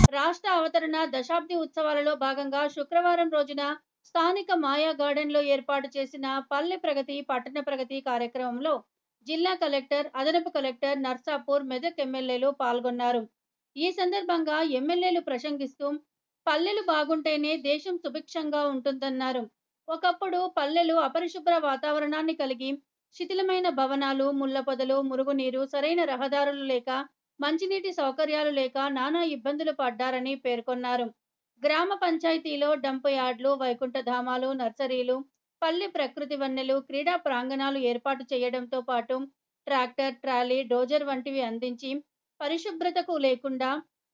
రాష్ట్ర అవతరణ దశాబ్ది ఉత్సవాలలో భాగంగా శుక్రవారం రోజున స్థానిక మాయా గార్డెన్లో ఏర్పాటు చేసిన పల్లె ప్రగతి పట్టణ ప్రగతి కార్యక్రమంలో జిల్లా కలెక్టర్ అదనపు కలెక్టర్ నర్సాపూర్ మెదక్ ఎమ్మెల్యేలు పాల్గొన్నారు ఈ సందర్భంగా ఎమ్మెల్యేలు ప్రసంగిస్తూ పల్లెలు బాగుంటేనే దేశం సుభిక్షంగా ఉంటుందన్నారు ఒకప్పుడు పల్లెలు అపరిశుభ్ర వాతావరణాన్ని కలిగి శిథిలమైన భవనాలు ముళ్ళ పొదలు మురుగునీరు సరైన రహదారులు లేక మంచినీటి సౌకర్యాలు లేక నానా ఇబ్బందులు పడ్డారని పేర్కొన్నారు గ్రామ పంచాయతీలో డంప్ యార్డ్లు వైకుంఠధామాలు నర్సరీలు పల్లె ప్రకృతి వన్నెలు క్రీడా ప్రాంగణాలు ఏర్పాటు చేయడంతో పాటు ట్రాక్టర్ ట్రాలీ డోజర్ వంటివి అందించి పరిశుభ్రతకు లేకుండా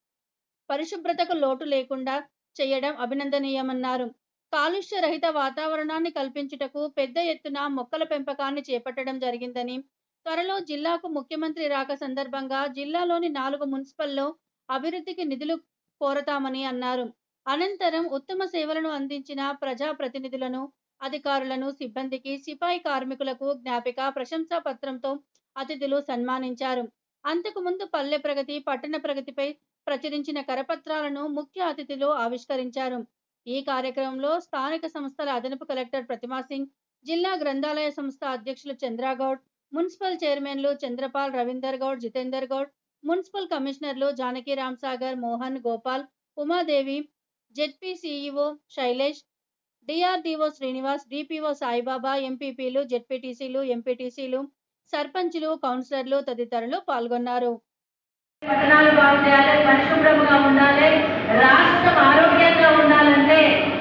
పరిశుభ్రతకు లోటు లేకుండా చేయడం అభినందనీయమన్నారు కాలుష్య రహిత వాతావరణాన్ని కల్పించుటకు పెద్ద ఎత్తున మొక్కల పెంపకాన్ని చేపట్టడం జరిగిందని త్వరలో జిల్లాకు ముఖ్యమంత్రి రాక సందర్భంగా జిల్లాలోని నాలుగు మున్సిపల్లో అభివృద్ధికి నిధులు కోరతామని అన్నారు అనంతరం ఉత్తమ సేవలను అందించిన ప్రజా ప్రతినిధులను అధికారులను సిబ్బందికి సిపాయి కార్మికులకు జ్ఞాపిక ప్రశంసా పత్రంతో అతిథులు సన్మానించారు అంతకుముందు పల్లె ప్రగతి పట్టణ ప్రగతిపై ప్రచురించిన కరపత్రాలను ముఖ్య అతిథులు ఆవిష్కరించారు ఈ కార్యక్రమంలో స్థానిక సంస్థల అదనపు కలెక్టర్ ప్రతిమా సింగ్ జిల్లా గ్రంథాలయ సంస్థ అధ్యక్షులు చంద్రగౌడ్ మున్సిపల్ చైర్మన్లు చంద్రపాల్ రవీందర్ గౌడ్ జితేందర్ గౌడ్ మున్సిపల్ కమిషనర్లు Janaki Ramsagar Mohan Gopal Umadevi ZP CEO Shailesh DRDO Srinivas DPO Saibaba ఎంపీపీలు జెడ్పీటీసీలు ఎంపీటీసీలు సర్పంచులు కౌన్సిలర్లు తదితరులు పాల్గొన్నారు పట్టణాలు బాగు చేయాలి పరిశుభ్రంగా ఉండాలి రాష్ట్రం ఆరోగ్యంగా ఉండాలంటే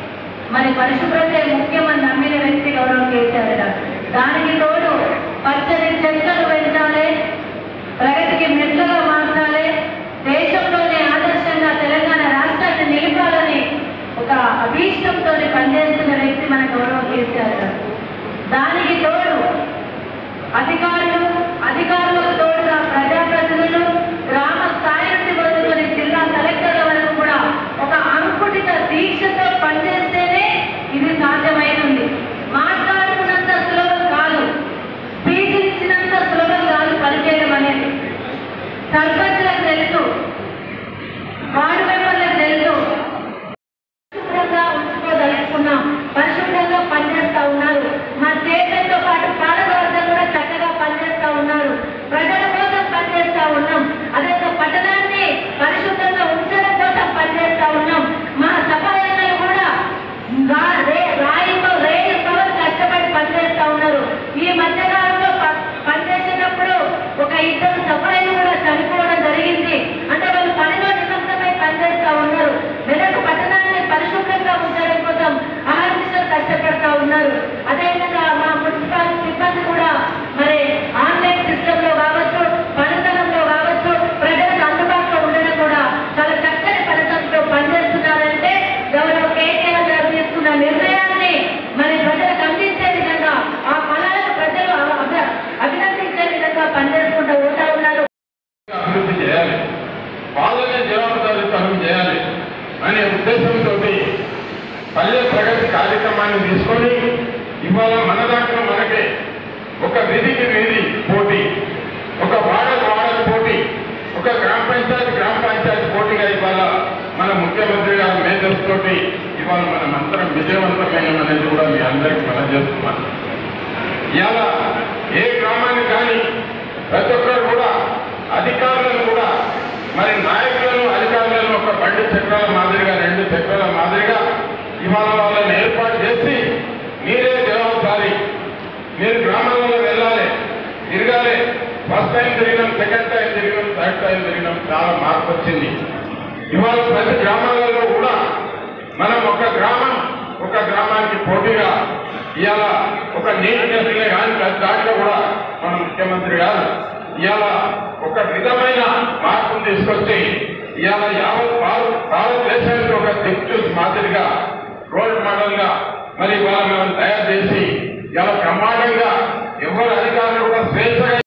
మరి పరిశుభ్రతే ముఖ్యమని నమ్మిన వ్యక్తి గౌరవ కేసీఆర్ గారు దానికి తోడు పచ్చని చెట్లను పెంచాలి ప్రగతికి మెట్లుగా మార్చాలి దేశంలోనే ఆదర్శంగా తెలంగాణ రాష్ట్రాన్ని నిలపాలని ఒక అభీష్టంతో పనిచేస్తున్న వ్యక్తి మన గౌరవ కేసీఆర్ గారు దానికి తోడు అధికారులు అధికారులకు తోడుగా ప్రజాప్రతినిధులు గ్రామ స్థాయి నుండి మొదలుకొని జిల్లా కలెక్టర్ల వరకు కూడా ఒక అంకుటిత దీక్షతో పనిచేస్తేనే ఇది సాధ్యమైంది మాట్లాడుకున్నంత సులభం కాదు స్పీచ్ ఇచ్చినంత సులభం కాదు పనిచేయడం అనేది సర్పంచ్లకు తెలుసు వార్డు మెంబర్లకు తెలుసు పరిశుభ్రంగా ఉంచుకోదలుచుకున్నాం పరిశుభ్రంగా పనిచేస్తా ఉన్నారు మా చేతులతో పాటు పాలకవర్గం కూడా చక్కగా పనిచేస్తా ఉన్నారు ప్రజల కోసం పనిచేస్తా ఉన్నాం అదే పట్టణాన్ని పరిశుభ్రంగా ఉంచడం కోసం పనిచేస్తా ఉన్నాం మా సఫాయిలు కూడా రా- రే- రాయితో రేయి పవర్ కష్టపడి పనిచేస్తా ఉన్నారు ఈ మధ్యకాలంలో ప- పనిచేసేటప్పుడు ఒక ఇద్దరు సఫాయిలు కూడా చనిపోవడం జరిగింది అంటే వాళ్ళు పనిలో నిమగ్నమై పనిచేస్తా ఉన్నారు మెదక్ పట్టణాన్ని పరిశుభ్రంగా ఉంచడం కోసం అహర్నిశలు కష్టపడతా ఉన్నారు అదేవిధంగా మా మున్సిపల్ సిబ్బంది కూడా మరి ఆన్లైన్ సిస్టమ్ లో కావచ్చు పనితనంలో కావచ్చు ప్రజలకు అందుబాటులో ఉండడం కూడా చాలా చక్కని ఫలితంతో పనిచేస్తున్నారంటే గౌరవ కేటీఆర్ గారు తీసుకున్న నిర్ణయాన్ని మరి ప్రజలకు అందించే విధంగా ఆ ఫలాలను ప్రజలు అభి- అభినందించే విధంగా పనిచేసుకుంటూ పోతా ఉన్నారు అభివృద్ధి చేయాలి వాళ్ళనే జవాబుదారీతనం చేయాలి అనే ఉద్దేశంతో పల్లె ప్రగతి కార్యక్రమాన్ని తీసుకొని ఇవాళ మన దాంట్లో మనకే ఒక వీధికి వీధి పోటీ ఒక వాడకు వాడకు పోటీ ఒక గ్రామ పంచాయతీ గ్రామ పంచాయతీ పోటీగా ఇవాళ మన ముఖ్యమంత్రి గారు మేజర్స్ తోటి ఇవాళ మనం అందరం విజయవంతమైన అనేది కూడా మీ అందరికీ మనం చేస్తున్నాం ఇవాళ ఏ గ్రామానికి కానీ ప్రతి ఒక్కరు కూడా అధికారులను కూడా మరి నాయకులను అధికారులను ఒక బండి చక్రాల మాదిరిగా రెండు చక్రాల మాదిరిగా ఇవాళ వాళ్ళని ఏర్పాటు చేసి మీరే జవాబుదారి మీరు గ్రామాలలో వెళ్ళాలి తిరగాలి ఫస్ట్ టైం తిరిగినాం సెకండ్ టైం తిరిగినాం థర్డ్ టైం తిరిగినాం చాలా మార్పు వచ్చింది ఇవాళ ప్రతి గ్రామాలలో కూడా మనం ఒక గ్రామం ఒక గ్రామానికి పోటీగా ఇవాళ ఒక నీట్నెస్ కానీ ప్రతి దాంట్లో కూడా మన ముఖ్యమంత్రి గారు ఇవాళ ఒక విధమైన మార్పును తీసుకొచ్చి ఇవాళ యావత్ భారత భారతదేశానికి ఒక దిక్కు మాదిరిగా రోల్ మోడల్ గా మరి ఇవాళ మనం తయారు చేసి ఇవాళ బ్రహ్మాండంగా ఎవరు అధికారులు